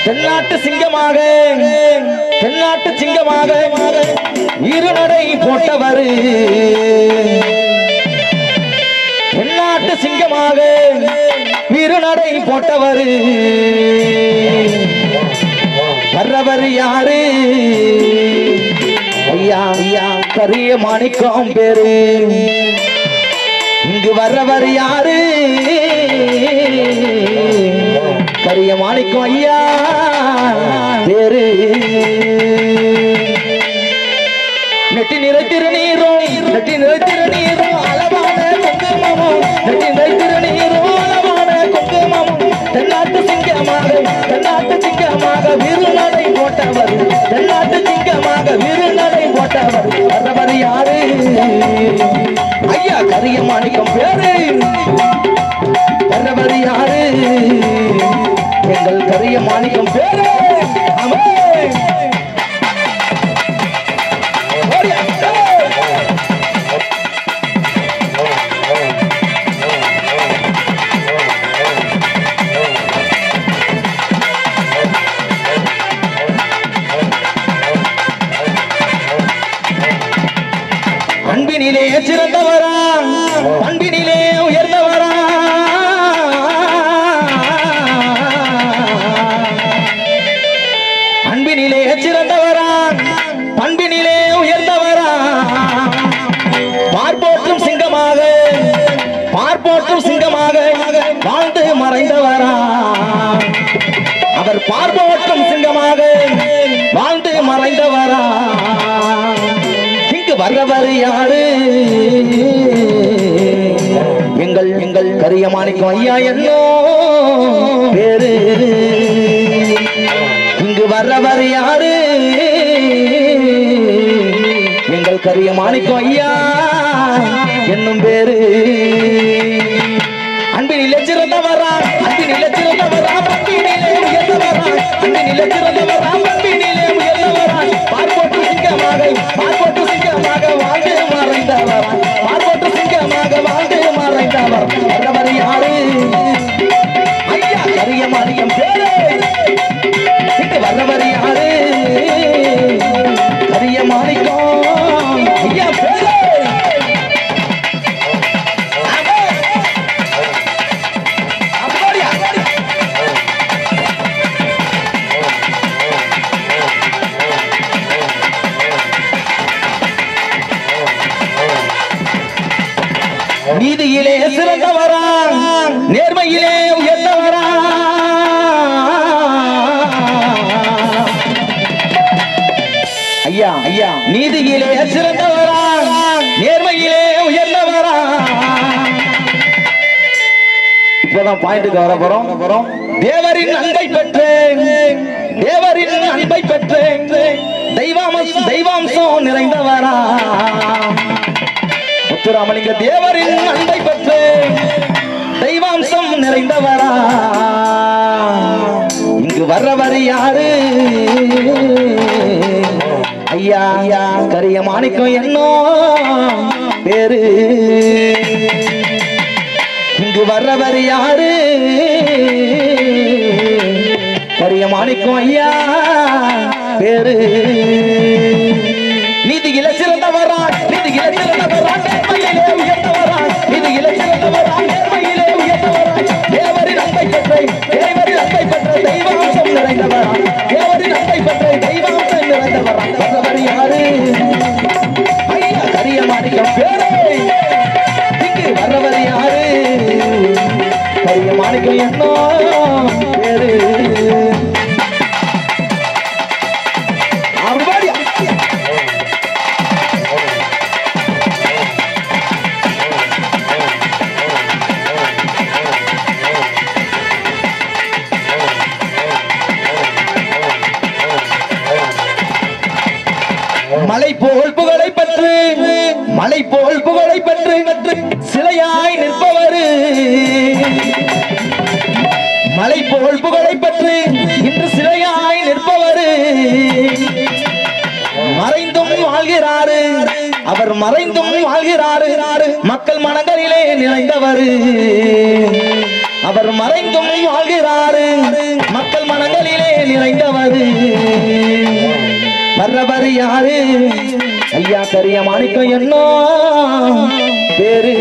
தென்னாட்டு சிங்கமாக தென்னாட்டு சிங்கமாக இருநடை போட்டவர் தென்னாட்டு சிங்கமாக இருநடை போட்டவர் வர்றவர் யாரு ஐயா ஐயா கரிய மாணிக்கம் பேரு இங்கு வர்றவர் யாரு கரிய மாணிக்கம் ஐயா பேரு நெட்டி நிறைத்திரு நீரும் நெட்டி நிறைத்திரு நீரும் அளவான குங்குமமும் நெட்டி நிறைத்திரு நீரும் அளவான குங்குமமும் தென்னாட்டு சிங்கமாக தென்னாட்டு சிங்கமாக விருநடை போட்டவர் தென்னாட்டு சிங்கமாக விருநடை போட்டவர் வர்றவர் யாரு ஐயா கரிய மாணிக்கம் பேரு வர்றவர் யாரு எங்கள் கரிய மாணிக்கம் பேரு ஆமே ஓடியா. அன்பினிலே சிறந்தவரா அன்பினிலே உயர்ந்தவரா அன்பினிலே சிறந்தவரா பண்பினிலே உயர்ந்தவரா பார்ப்போற்றும் சிங்கமாக பார்ப்போற்றும் சிங்கமாக வாழ்ந்து மறைந்தவரா அவர் பார்ப்போற்றும் சிங்கமாக வாழ்ந்து மறைந்தவரா இங்கு வர்றவர் யாரு எங்கள் எங்கள் கரிய மாணிக்கம் ஐயா என்னோ பேரு இங்கு வர்றவர் யாரு எங்கள் கரிய மாணிக்கம் ஐயா என்னும் பேரு அன்பினிலே சிறந்தவரா அன்பினிலே சிறந்தவரா பண்பினிலே உயர்ந்தவரா அன்பினிலே சிறந்தவரா பண்பினிலே உயர்ந்தவரா பார்ப்போட்டு சிங்கமாக பார்ப்போட்டு சிங்கமாக வாழ்ந்து மறைந்தவரா பார்ப்போட்டு சிங்கமாக வாழ்ந்து மறைந்தவர் வர்றவர் யாரு ஐயா கரிய மாணிக்கம் பேரு இங்கு வர்றவர் யாரு கரிய மாணிக்கம் ஐயா பேரு ஆமே. அப்படியா? நீதியிலே சிறந்தவரா நேர்மையிலே உயர்ந்தவரா ஐயா ஐயா நீதியிலே சிறந்தவரா நேர்மையிலே உயர்ந்தவரா இப்போதான் பாயிண்ட்டுக்கு வர போறோம் போறோம் தேவரின் அன்பை பெற்றேன் தேவரின் அன்பை பெற்றேன் தெய்வாம தெய்வாம்சம் நிறைந்தவரா முத்துராமலிங்க தேவரின் அன்பை பெற்றேன் தெய்வாம்சம் நிறைந்தவரா இங்கு வர்றவர் யாரு ஐயா ஐயா கரிய மாணிக்கம் என்னோ பேரு இங்கு வர்றவர் யாரு கரிய மாணிக்கம் ஐயா பேரு நீதியில சிறந்தவரா நீதியில சிறந்தவரா நேர்மையிலே உயர்ந்தவரா நீதியில சிறந்தவரா நேர்மையிலே உயர்ந்தவரா தேவரின் அன்பை பெற்ற தேவரின் அன்பை பெற்ற தெய்வாம்சம் நிறைந்தவரா தேவரின் அன்பை பெற்ற தெய்வாம்சம் நிறைந்தவரா வர்றவர் யாரு ஐயா கரிய மாணிக்கம் பேரு இங்கு வர்றவர் யாரு கரிய மாணிக்கம் என்னோ பேரு அப்படி மலை போல் புகழை பெற்று மலை போல் புகழை பெற்று பெற்று சிலையாய் நிற்பவர் மலை போல் புகழை பெற்று இன்று சிலையாய் நிற்பவர் மறைந்தும் வாழ்கிறாரு அவர் மறைந்தும் வாழ்கிறாரு மக்கள் மனங்களிலே நிறைந்தவர் அவர் மறைந்தும் வாழ்கிறாரு மக்கள் மனங்களிலே நிறைந்தவர் வர்றவர் யாரு ஐயா கரிய மாணிக்கம் என்ன பேரு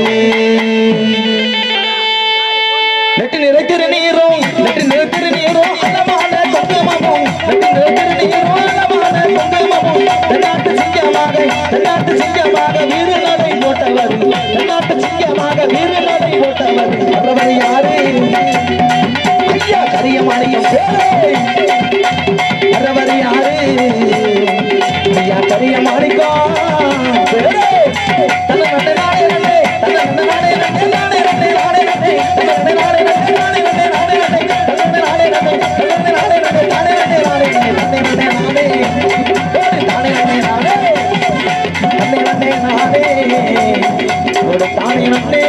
நெட்டு நிறைக்கிற நீரும் நெட்டு நிறைக்கிற நீரும் அன்னமான குங்குமமும் நெட்டு நிறைக்கிற நீரும் அன்னமான குங்குமமும் தென்னாட்டு சிங்கமாக தென்னாட்டு சிங்கமாக வீறு நடை போட்டவர் தென்னாட்டு சிங்கமாக வீறு நடை போட்டவர் வர்றவர் யாரு ஐயா கரிய மாணிக்கம் பேரு வர்றவர் யாரு ஐயா கரிய மாணிக்கம் பேரு தன்னை நட்டை நாடே நட்டை தன்னை நட்டை நாடே நட்டை நாடே நட்டை நாடே நட்டை தன்னை நட்டை நாடே நட்டை நாடே நட்டை நாடே நட்டை தன்னை நட்டை நாடே நட்டை தன்னை நாடே நட்டை நாடே நட்டை நாடே நட்டை தன்னை நட்டை நாடே ஓடு தானே நட்டை நாடே தன்னை நட்டை நாடே ஓடு தானே நட்டை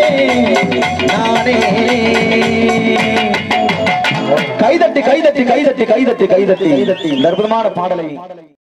நாடே கைதட்டி கைதட்டி கைதட்டி கைதட்டி கைதட்டி கைதட்டி இந்த அற்புதமான பாடலை